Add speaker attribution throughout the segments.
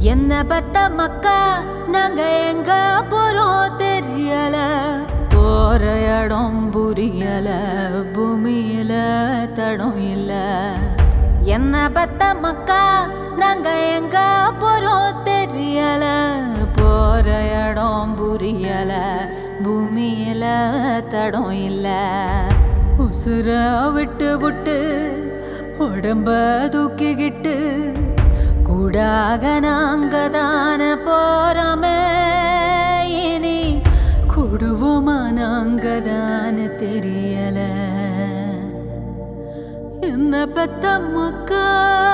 Speaker 1: என்ன பத்த மக்கா நாங்க எங்க போறோம் தெரியல போற இடம் புரியல பூமியில தடம் இல்ல என்ன பத்த மக்கா நாங்க எங்க போறோம் தெரியல போற இடம் புரியல பூமியில தடம் இல்ல உசுர விட்டு விட்டு உடம்ப தூக்கிக்கிட்டு கூடாக நாங்க தான போறோமே இனி குடுவோமா நாங்க தான தெரியல என்ன பெத்த மக்கா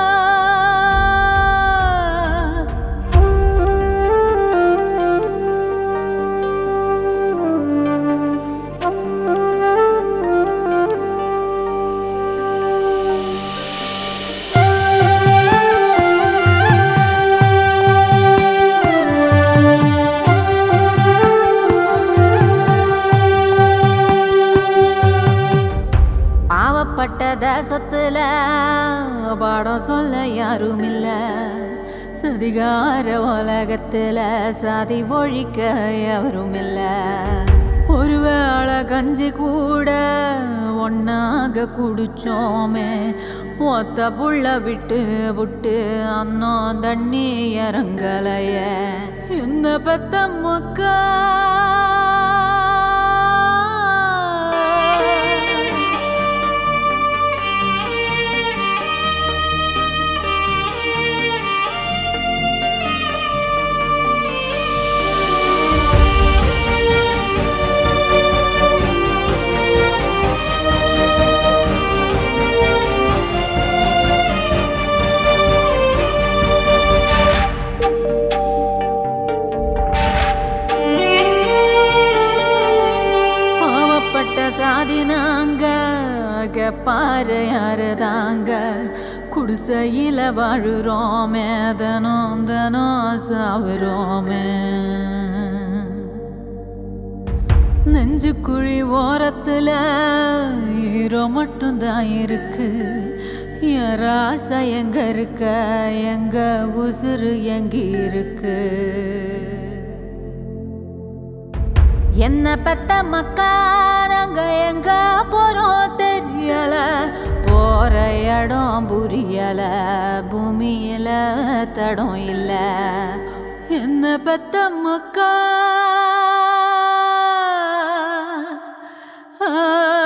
Speaker 1: பாவப்பட்ட தேசத்துல பாடம் சொல்ல யாரும் இல்ல சதிகார உலகத்துல சாதி ஒழிக்க எவரும் இல்ல ஒருவேளை கஞ்சி கூட ஒன்னாக குடிச்சோமே ஒத்த புள்ள விட்டு விட்டு அண்ணன் தண்ணி இறங்கலைய இந்த பெத்த மக்கா பாவப்பட்ட சாதி நாங்க பாரு யாரு தாங்க குடிசையில வாழுறோமே தனம் தனம் சாவுறோமே நெஞ்சு குழி ஓரத்துல ஈரோ மட்டும்தான் இருக்கு என் ராசை எங்க இருக்க எங்க உசுறு எங்க இருக்கு என்ன பெத்த மக்கா நாங்க எங்க போறோம் தெரியல போற இடம் புரியல பூமியில தடம் இல்ல என்ன பெத்த மக்கா ஆ